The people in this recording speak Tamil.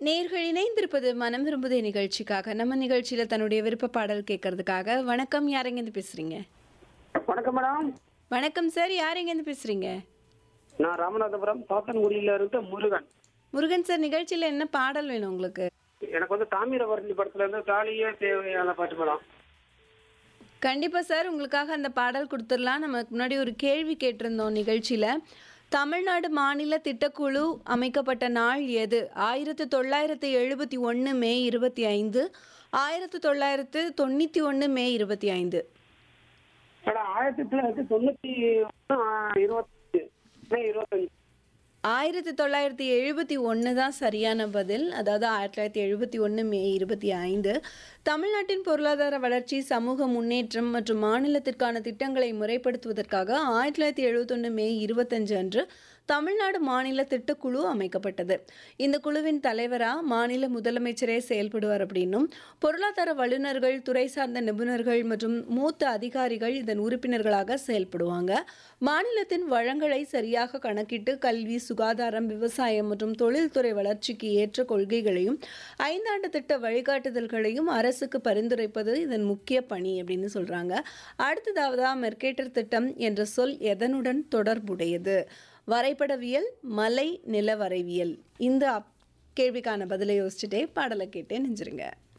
நேர்கள் இணைந்திருப்பது மனம் விரும்புதே நிகழ்ச்சிக்காக நம்ம நிகழ்ச்சியில தன்னுடைய விருப்ப பாடல் கேட்கறதுக்காக வணக்கம் யாரெங்கேருந்து பேசுறீங்க வணக்கம் மேடம் வணக்கம் சார் யாரெங்கேருந்து பேசுறீங்க நான் ராமநாதபுரம் சாத்தன்குடியில இருக்க முருகன் முருகன் சார் நிகழ்ச்சியில என்ன பாடல் வேணும் உங்களுக்கு எனக்கு வந்து தாமிரபரணி படத்துல இருந்து தாலியே தேவையான பாட்டு மேடம் கண்டிப்பா சார் உங்களுக்காக அந்த பாடல் கொடுத்துடலாம் நமக்கு முன்னாடி ஒரு கேள்வி கேட்டிருந்தோம் நிகழ்ச்சியில தமிழ்நாடு மாநில திட்டக்குழு அமைக்கப்பட்ட நாள் எது ஆயிரத்து தொள்ளாயிரத்து எழுபத்தி ஒன்று மே இருபத்தி ஐந்து ஆயிரத்து தொள்ளாயிரத்து தொண்ணூற்றி ஒன்று மே இருபத்தி ஐந்து மேடம் ஆயிரத்தி தொள்ளாயிரத்தி தொண்ணூத்தி ஒண்ணு, ஆ, இருபத்தி மே இருபத்தஞ்சு ஆயிரத்தி தொள்ளாயிரத்தி எழுபத்தி ஒன்று தான் சரியான பதில் அதாவது ஆயிரத்தி தொள்ளாயிரத்தி எழுபத்தி ஒன்று மே இருபத்தி ஐந்து தமிழ்நாட்டின் பொருளாதார வளர்ச்சி சமூக முன்னேற்றம் மற்றும் மாநிலத்திற்கான திட்டங்களை முறைப்படுத்துவதற்காக ஆயிரத்தி தொள்ளாயிரத்தி எழுபத்தொன்று மே இருபத்தஞ்சு அன்று தமிழ்நாடு மாநில திட்டக்குழு அமைக்கப்பட்டது இந்த குழுவின் தலைவராக மாநில முதலமைச்சரே செயல்படுவார் அப்படின்னும் பொருளாதார வல்லுநர்கள் துறை சார்ந்த நிபுணர்கள் மற்றும் மூத்த அதிகாரிகள் இதன் உறுப்பினர்களாக செயல்படுவாங்க மாநிலத்தின் வளங்களை சரியாக கணக்கிட்டு கல்வி சுகாதாரம் விவசாயம் மற்றும் தொழில்துறை வளர்ச்சிக்கு ஏற்ற கொள்கைகளையும் ஐந்தாண்டு திட்ட வழிகாட்டுதல்களையும் அரசுக்கு பரிந்துரைப்பது இதன் முக்கிய பணி அப்படின்னு சொல்றாங்க அடுத்ததாவதா மெர்கேட்டர் திட்டம் என்ற சொல் எதனுடன் தொடர்புடையது வரைபடவியல் மலை நிலவரைவியல் இந்த அப்- கேள்விக்கான பதிலை யோசிச்சுட்டே பாடலை கேட்டே நெஞ்சிருங்க